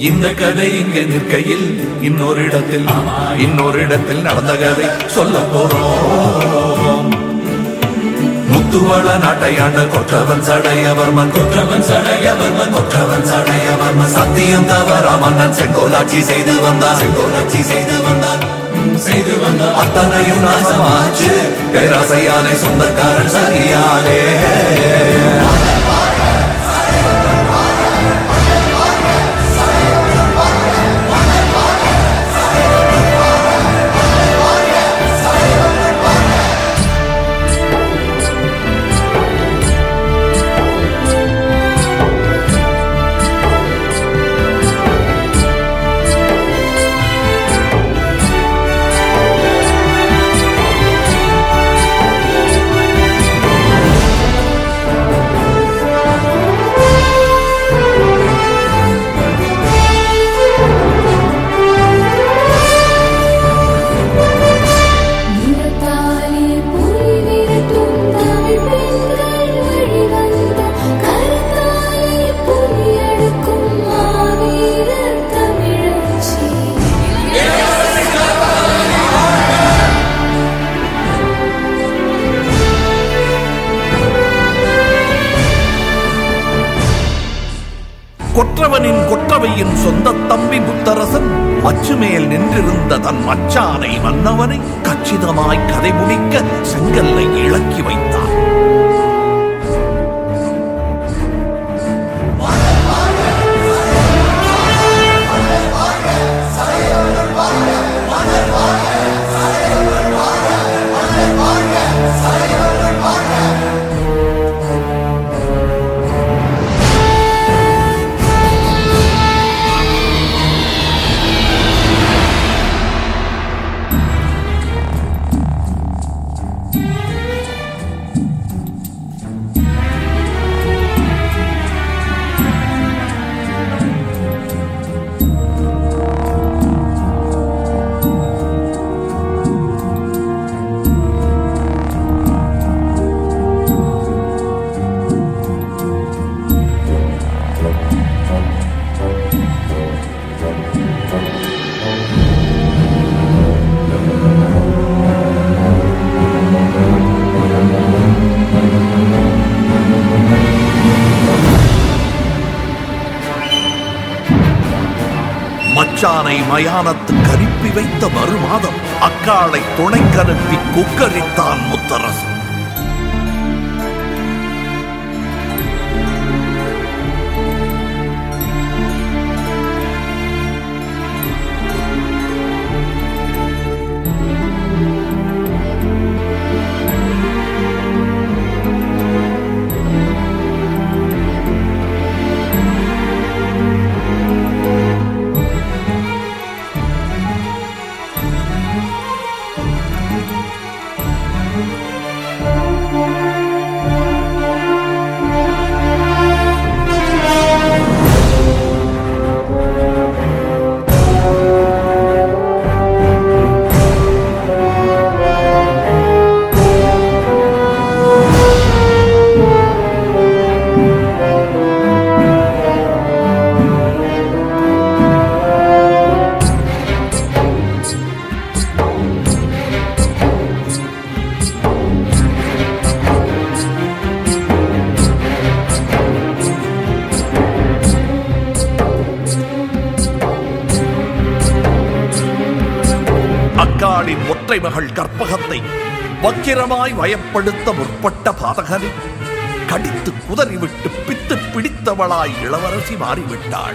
இந்த கதை இங்க நிற்கையில் இன்னொரு இடத்தில் இன்னொரு இடத்தில் நடந்த கதை சொல்ல போறோம் முத்துவள நாட்டையாண்ட கொற்றவன் சடையவர்மன் கொற்றவன் சடையவர்மன் கொற்றவன் சடையவர்மன் சத்தியம் தவறா மன்னன் செங்கோலாட்சி செய்து வந்தான் செங்கோலாட்சி செய்து வந்தான் செய்து வந்தான் அத்தனையும் நாசமாச்சு பேராசையாலே சொந்தக்காரன் சரியாலே நிறத்தாலே புலி விரட்டும் தமிழ் பெண்கள் வழிவந்த கருத்தாலே புலி அடுக்கும் மாவீரர் தமிழச்சி கொற்றவனின் கொற்றவையின் சொந்த தம்பி முத்தரசன் மச்சு மேல் நின்றிருந்த தன் மச்சானை மன்னவனை கச்சிதமாய் கதை முடிக்க செங்கல்லை இழக்கி வைத்தான் மச்சானை மயானத்துக்கு அனுப்பி வைத்த மறுமாதம் அக்காளை துணைக்கனுப்பி குக்கரித்தான் முத்தரசன் அக்காளின் ஒற்றை மகள் கற்பகத்தை வக்கிரமாய் வயப்படுத்த முற்பட்ட பாதகனை கடித்து குதறிவிட்டு பித்து பிடித்தவளாய் இளவரசி மாறிவிட்டாள்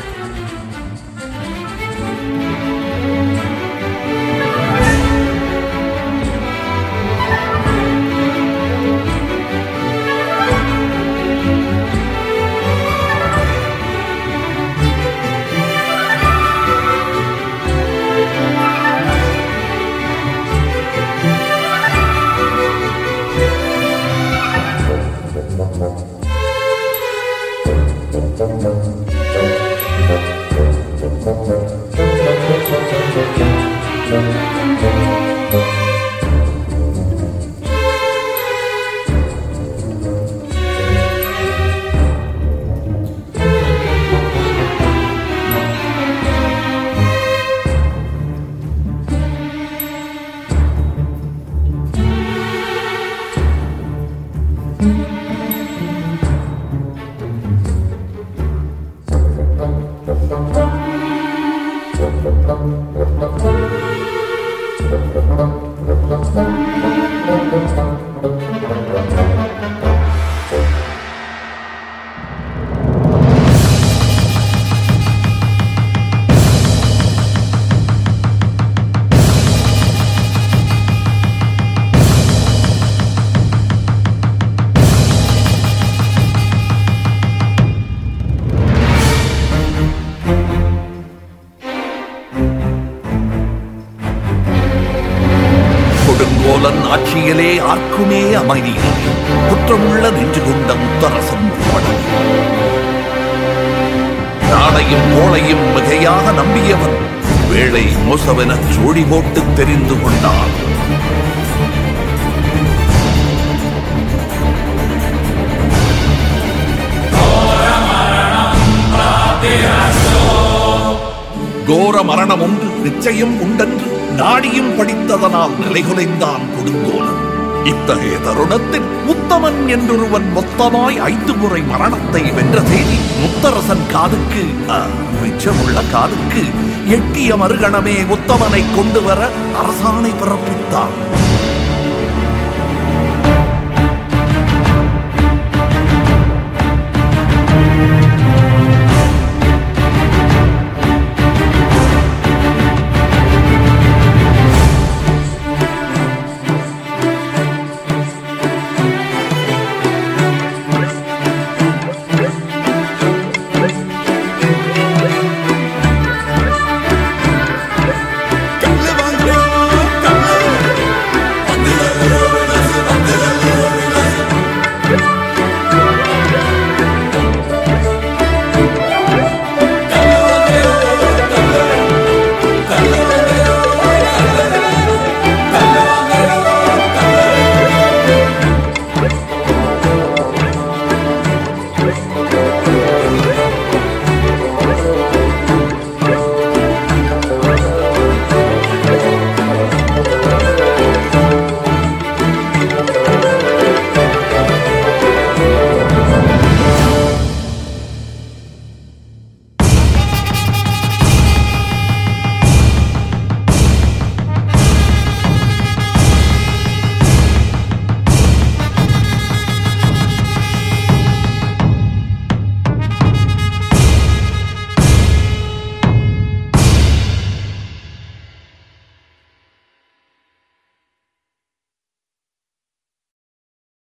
கொடுங்கோலன் ஆட்சியிலே ஆர்க்குமே அமைதி குற்றமுள்ள நெஞ்சு கொண்ட முத்தரசன் உட்பட நாளையும் கோளையும் மிகையாக நம்பியவன் வேளை மோசவென சோடி போட்டு தெரிந்து கொண்டான் கோர மரணம் ஒன்று நிச்சயம் உண்டென்று நாடியும் படித்ததனால் நிலைகுலைந்தான் கொடுங்கோலன் இத்தகைய தருணத்தில் உத்தமன் என்றொருவன் மொத்தமாய் ஐந்து முறை மரணத்தை வென்ற செய்தி முத்தரசன் காதுக்கு ஆ, மிச்சமுள்ள காதுக்கு எட்டிய மறுகணமே உத்தமனை கொண்டு வர அரசாணை பிறப்பித்தான்